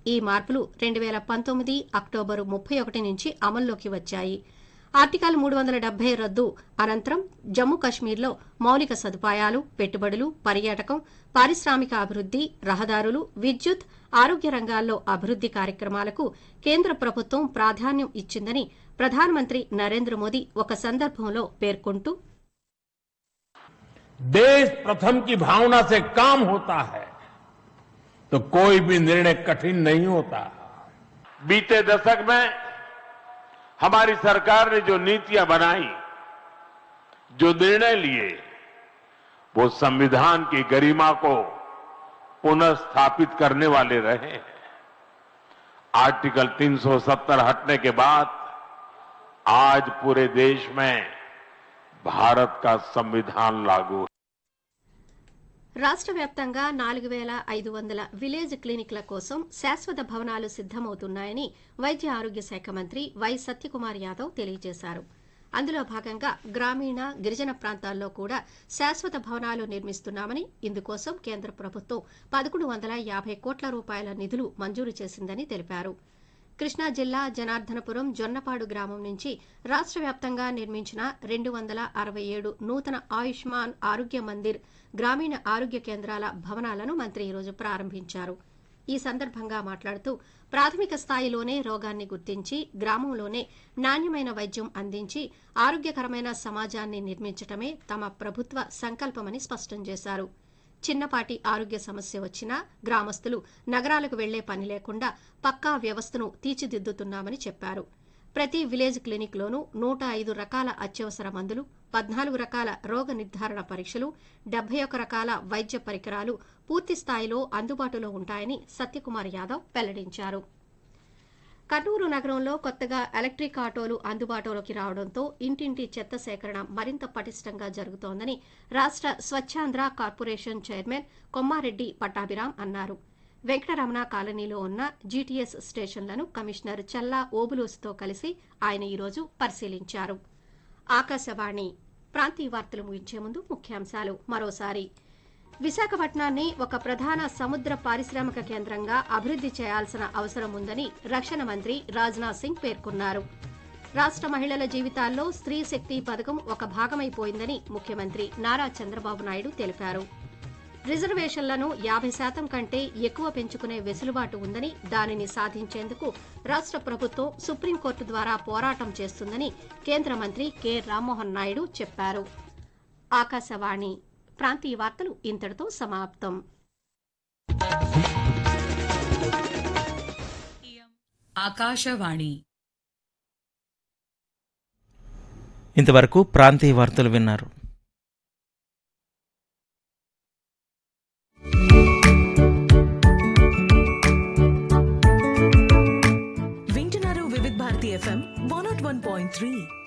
ఈ మార్పులు రెండు వేల పంతొమ్మిది అక్టోబరు ముప్పై ఒకటి నుంచి అమల్లోకి వచ్చాయి ఆర్టికల్ మూడు వందల డెబ్బై రద్దు అనంతరం జమ్మూ కశ్మీర్లో మౌలిక సదుపాయాలు పెట్టుబడులు పర్యాటకం పారిశ్రామిక అభివృద్ది రహదారులు విద్యుత్ ఆరోగ్య రంగాల్లో అభివృద్ది కార్యక్రమాలకు కేంద్ర ప్రభుత్వం ప్రాధాన్యం ఇచ్చిందని ప్రధానమంత్రి నరేంద్ర మోదీ ఒక సందర్భంలో పేర్కొంటూ देश प्रथम की भावना से काम होता है तो कोई भी निर्णय कठिन नहीं होता बीते दशक में हमारी सरकार ने जो नीतियां बनाई जो निर्णय लिए वो संविधान की गरिमा को पुनर्स्थापित करने वाले रहे हैं आर्टिकल 370 हटने के बाद आज पूरे देश में भारत का संविधान लागू है రాష్ట్ర వ్యాప్తంగా నాలుగు వేల ఐదు వందల విలేజ్ క్లినిక్ల కోసం శాశ్వత భవనాలు సిద్దమవుతున్నాయని వైద్య ఆరోగ్య శాఖ మంత్రి వై సత్యకుమార్ యాదవ్ తెలియజేశారు అందులో భాగంగా గ్రామీణ గిరిజన ప్రాంతాల్లో కూడా శాశ్వత భవనాలు నిర్మిస్తున్నామని ఇందుకోసం కేంద్ర ప్రభుత్వం పదకొండు వందల యాభై కోట్ల రూపాయల నిధులు మంజూరు చేసిందని తెలిపారు కృష్ణా జిల్లా జనార్దనపురం జొన్నపాడు గ్రామం నుంచి రాష్ట్ర వ్యాప్తంగా నిర్మించిన రెండు వందల అరవై ఏడు నూతన ఆయుష్మాన్ ఆరోగ్య మందిర్ గ్రామీణ ఆరోగ్య కేంద్రాల భవనాలను మంత్రి ఈరోజు ప్రారంభించారు ఈ సందర్భంగా మాట్లాడుతూ ప్రాథమిక స్థాయిలోనే రోగాన్ని గుర్తించి గ్రామంలోనే నాణ్యమైన వైద్యం అందించి ఆరోగ్యకరమైన సమాజాన్ని నిర్మించటమే తమ ప్రభుత్వ సంకల్పమని స్పష్టం చేశారు చిన్నపాటి ఆరోగ్య సమస్య వచ్చినా గ్రామస్తులు నగరాలకు వెళ్లే పని లేకుండా పక్కా వ్యవస్థను తీర్చిదిద్దుతున్నామని చెప్పారు ప్రతి విలేజ్ క్లినిక్లోనూ నూట ఐదు రకాల అత్యవసర మందులు పద్నాలుగు రకాల రోగ నిర్ధారణ పరీక్షలు డెబ్బై ఒక రకాల వైద్య పరికరాలు పూర్తి స్థాయిలో అందుబాటులో ఉంటాయని సత్యకుమార్ యాదవ్ వెల్లడించారు కర్నూలు నగరంలో కొత్తగా ఎలక్ట్రిక్ ఆటోలు అందుబాటులోకి రావడంతో ఇంటింటి చెత్త సేకరణ మరింత పటిష్టంగా జరుగుతోందని రాష్ట్ర స్వచ్ఛాంధ్ర కార్పొరేషన్ చైర్మన్ కొమ్మారెడ్డి పట్టాభిరాం అన్నారు వెంకటరమణ కాలనీలో ఉన్న జీటీఎస్ స్టేషన్లను కమిషనర్ చల్లా ఓబులోస్తో కలిసి ఆయన ఈరోజు పరిశీలించారు ఆకాశవాణి ప్రాంతీయ వార్తలు ముగించే ముందు ముఖ్యాంశాలు మరోసారి విశాఖపట్నాన్ని ఒక ప్రధాన సముద్ర పారిశ్రామిక కేంద్రంగా అభివృద్ది చేయాల్సిన అవసరం ఉందని రక్షణ మంత్రి రాజ్నాథ్ సింగ్ పేర్కొన్నారు రాష్ట్ర మహిళల జీవితాల్లో స్త్రీ శక్తి పథకం ఒక భాగమైపోయిందని ముఖ్యమంత్రి నారా చంద్రబాబు నాయుడు తెలిపారు రిజర్వేషన్లను యాభై శాతం కంటే ఎక్కువ పెంచుకునే వెసులుబాటు ఉందని దానిని సాధించేందుకు రాష్ట్ర ప్రభుత్వం సుప్రీంకోర్టు ద్వారా పోరాటం చేస్తుందని కేంద్ర మంత్రి కె రామ్మోహన్ నాయుడు చెప్పారు ఆకాశవాణి ప్రాంతీయ వార్తలు ఇంతటితో సమాప్తం ఆకాశవాణి ఇంతవరకు ప్రాంతీయ వార్తలు విన్నారు వింటున్నారు Vividh Bharati FM one nought one point three